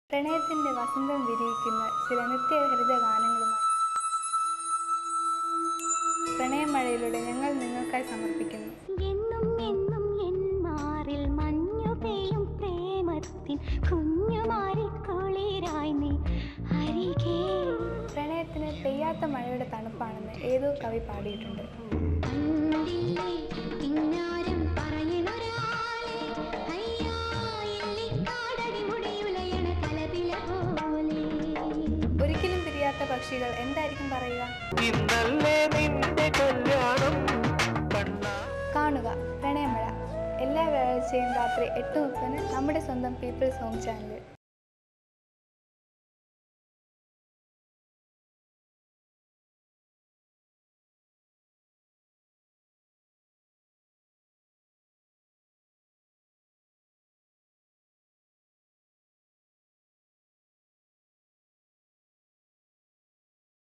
പ്രണയത്തിന്റെ വസന്തം വിരിയിക്കുന്ന ചില നിത്യഹരിത ഗാനങ്ങളുമായി പ്രണയമഴയിലൂടെ ഞങ്ങൾ നിങ്ങൾക്കായി സമർപ്പിക്കുന്നു എന്നും എന്നും എൻ മാറിൽ മഞ്ഞു പെയ്യും പ്രേമത്തിൻ കുഞ്ഞുമാരി കുളിരായി നീ അരികെ പ്രണയത്തിന് പെയ്യാത്ത മഴയുടെ തണുപ്പാണെന്ന് ഏതോ കവി പാടിയിട്ടുണ്ട് കണ്ടില്ലേ കിന്നാരം പറയണൊരാളെ അയ്യാ എല്ലിക്കാടടി മുടിയുലയണ കലപില പോലെ ഒരിക്കലും പിരിയാത്ത പക്ഷികൾ എന്തായിരിക്കും പറയുക ഇന്നല്ലേ നിന്റെ കല്യാണം കണ്ണാ കാണുക പ്രണയമഴ എല്ലാ വ്യാഴാഴ്ചയും രാത്രി എട്ട് മുപ്പതിന് നമ്മുടെ സ്വന്തം പീപ്പിൾസ് ഹോം ചാനലിൽ